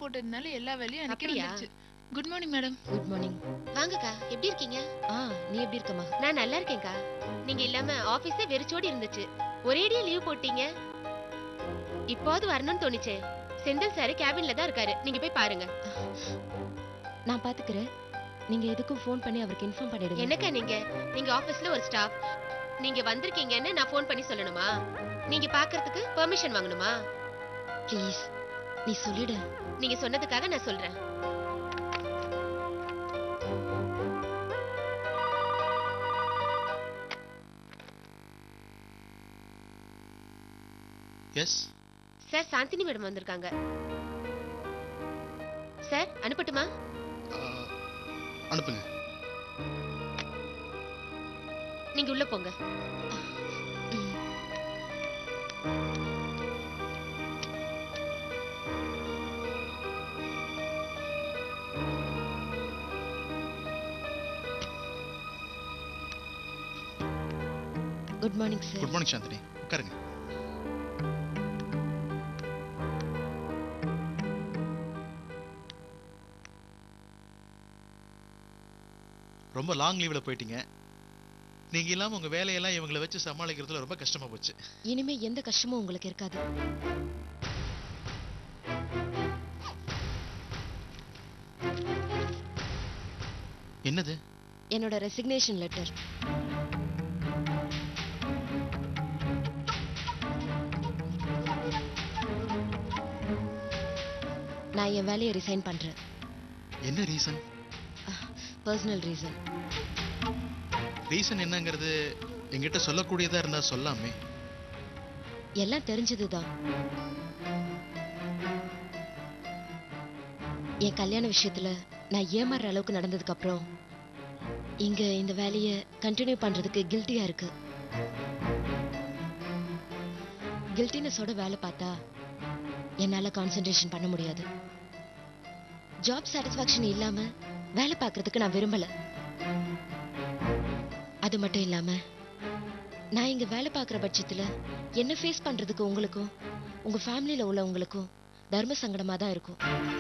போட்டதுனால எல்லா வேலையும் எனக்கு அப்படியா? வந்துருச்சு good morning madam good morning வாங்கக்கா எப்படி இருக்கீங்க ஆ நீ எப்படி இருக்கம்மா நான் நல்லா இருக்கேன்க்கா நீங்க இல்லாம ஆபீஸே வெறிச்சோடி இருந்துச்சு ஒரேடியா லீவ் போட்டீங்க இப்போது வரணும்னு தோணுச்சே செந்தில் சார் கேபின்ல தான் இருக்காரு நீங்க போய் பாருங்க நான் பாத்துக்கிறேன் நீங்க எதுக்கும் ஃபோன் பண்ணி அவருக்கு இன்ஃபார்ம் பண்ணிடுங்க என்னக்கா நீங்க நீங்க ஆபீஸ்ல ஒரு ஸ்டாஃப் நீங்க வந்திருக்கீங்கன்னு நான் ஃபோன் பண்ணி சொல்லணுமா நீங்க பாக்குறதுக்கு பெர்மிஷன் வாங்கணுமா ப்ளீஸ் நீ சொல்லிடு நீங்க சொன்னதுக்காக நான் சொல்றேன் எஸ் சார் சாந்தினி மேடம் வந்திருக்காங்க சார் அனுப்பட்டுமா அனுப்புங்க நீங்க உள்ள போங்க good morning sir good morning Chandini உட்காருங்க ரொம்ப லாங் லீவ்ல போயிட்டீங்க நீங்க இல்லாம உங்க வேலையெல்லாம் இவங்களை வச்சு சமாளிக்கிறதுல ரொம்ப கஷ்டமா போச்சு இனிமே எந்த கஷ்டமும் உங்களுக்கு இருக்காது என்னது என்னோட ரெசிக்னேஷன் லெட்டர் நான் என் வேலையை ரிசைன் பண்றேன் என்ன ரீசன் பர்சனல் ரீசன் ரீசன் என்னங்கிறது என்கிட்ட சொல்லக்கூடியதா இருந்தா சொல்லாமே எல்லாம் தெரிஞ்சதுதான் என் கல்யாண விஷயத்துல நான் ஏமாறுற அளவுக்கு நடந்ததுக்கு அப்புறம் இங்க இந்த வேலையை கண்டினியூ பண்றதுக்கு கில்ட்டியா இருக்கு கில்ட்டினஸோட வேலை பார்த்தா என்னால கான்சென்ட்ரேஷன் பண்ண முடியாது ஜாப் சாட்டிஸ்ஃபேக்ஷன் இல்லாம வேலை பார்க்கறதுக்கு நான் விரும்பல அது மட்டும் இல்லாம நான் இங்க வேலை பார்க்குற பட்சத்துல என்ன ஃபேஸ் பண்றதுக்கு உங்களுக்கும் உங்க ஃபேமிலியில உள்ளவங்களுக்கும் தர்ம சங்கடமா தான் இருக்கும்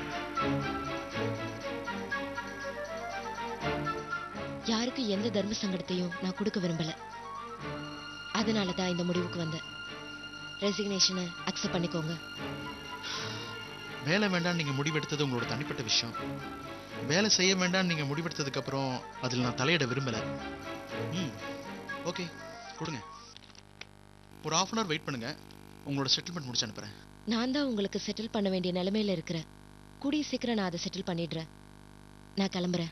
யாருக்கு எந்த தர்ம சங்கடத்தையும் நான் கொடுக்க விரும்பல அதனால தான் இந்த முடிவுக்கு வந்தேன் ரெசிக்னேஷனை அக்செப்ட் பண்ணிக்கோங்க வேலை வேண்டாம் நீங்க முடிவெடுத்தது உங்களோட தனிப்பட்ட விஷயம் வேலை செய்ய வேண்டாம் நீங்க முடிவெடுத்ததுக்கு அப்புறம் அதில் நான் தலையிட விரும்பல ம் ஓகே கொடுங்க ஒரு half அன் hour வெயிட் பண்ணுங்க உங்களோட செட்டில்மெண்ட் முடிச்சு அனுப்புறேன் நான் தான் உங்களுக்கு செட்டில் பண்ண வேண்டிய நிலைமையில இருக்கிறேன் கூடிய சீக்கிரம் நான் அதை செட்டில் பண்ணிடுறேன் நான் கிளம்புறேன்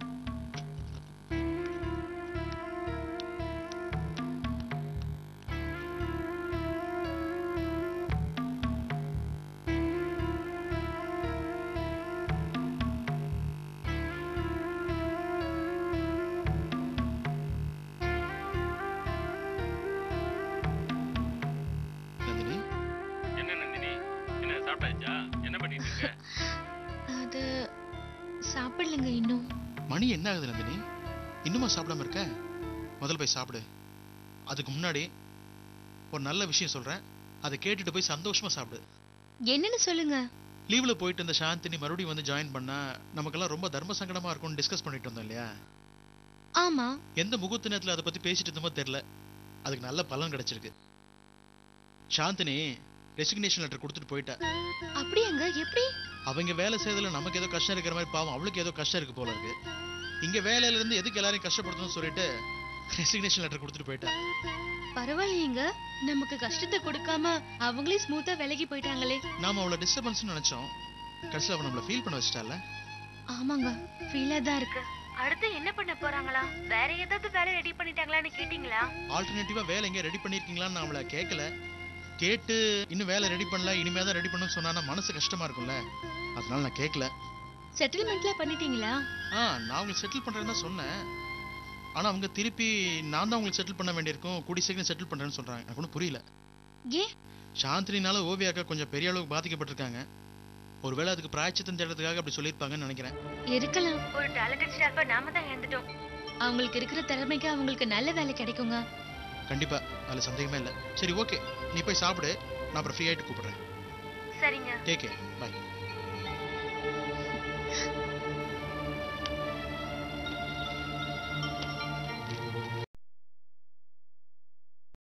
நந்தினி என்ன நந்தினி என்ன சாப்பிட்டாச்சா என்ன பண்ணிட்டு இருக்க அது சாப்பிடலங்க இன்னும் மணி என்ன ஆகுது நந்தினி இன்னுமா சாப்பிடாம இருக்க முதல்ல போய் சாப்பிடு அதுக்கு முன்னாடி ஒரு நல்ல விஷயம் சொல்றேன் அதை கேட்டுட்டு போய் சந்தோஷமா சாப்பிடு என்னன்னு சொல்லுங்க லீவ்ல போயிட்டு இருந்த சாந்தினி மறுபடியும் வந்து ஜாயின் பண்ணா நமக்கெல்லாம் ரொம்ப தர்ம சங்கடமா இருக்கும்னு டிஸ்கஸ் பண்ணிட்டு இருந்தோம் இல்லையா ஆமா எந்த முகூர்த்த நேரத்துல அதை பத்தி பேசிட்டு இருந்தோமோ தெரியல அதுக்கு நல்ல பலன் கிடைச்சிருக்கு சாந்தினி ரெசிக்னேஷன் லெட்டர் கொடுத்துட்டு போயிட்டா அப்படியாங்க எப்படி அவங்க வேலை செய்யறதுல நமக்கு ஏதோ கஷ்டம் இருக்கிற மாதிரி பாவம் அவளுக்கு ஏதோ கஷ்டம் இருக்கு போல இருக்கு இங்க வேலையில இருந்து எதுக்கு எல்லாரையும் கஷ்டப்படுத்தணும்னு சொல்லிட்டு ரெசிக்னேஷன் லெட்டர் கொடுத்துட்டு போயிட்டா பரவாயில்லையேங்க நமக்கு கஷ்டத்தை கொடுக்காம அவங்களே ஸ்மூத்தா விலகி போயிட்டாங்களே நாம அவளை டிஸ்டர்பன்ஸ் நினைச்சோம் கடைசியில் அவன் நம்மள ஃபீல் பண்ண வச்சிட்டால ஆமாங்க ஃபீலா தான் இருக்கு அடுத்து என்ன பண்ண போறாங்களா வேற ஏதாவது வேலை ரெடி பண்ணிட்டாங்களான்னு கேட்டீங்களா ஆல்டர்னேட்டிவா வேலை எங்க ரெடி பண்ணிருக்கீங்களான்னு நான் அவளை கேட்கல கேட்டு இன்னும் வேலை ரெடி பண்ணல இனிமே தான் ரெடி பண்ணணும்னு சொன்னா மனசு கஷ்டமா இருக்கும்ல அதனால நான் கேட்கல செட்டில்மெண்ட்லாம் பண்ணிட்டீங்களா ஆ நான் அவங்களுக்கு செட்டில் பண்றேன்னு தான் சொன்னேன் ஆனா அவங்க திருப்பி நான் தான் உங்களுக்கு செட்டில் பண்ண வேண்டியிருக்கும் கூடி சீக்கிரம் செட்டில் பண்றேன்னு சொல்றாங்க எனக்கு ஒன்றும் புரியல ஏன் சாந்தினினால ஓவியாக்கா கொஞ்சம் பெரிய அளவுக்கு பாதிக்கப்பட்டிருக்காங்க ஒருவேளை அதுக்கு பிராய்ச்சித்தம் தேடுறதுக்காக அப்படி சொல்லியிருப்பாங்கன்னு நினைக்கிறேன் இருக்கலாம் ஒரு டேலண்டட் ஸ்டாஃபா நாம தான் இழந்துட்டோம் அவங்களுக்கு இருக்கிற திறமைக்கு அவங்களுக்கு நல்ல வேலை கிடைக்குங்க கண்டிப்பா அதுல சந்தேகமே இல்லை சரி ஓகே நீ போய் சாப்பிடு நான் அப்புறம் ஃப்ரீ ஆயிட்டு கூப்பிடுறேன் சரிங்க டேக் கேர் பை ஆ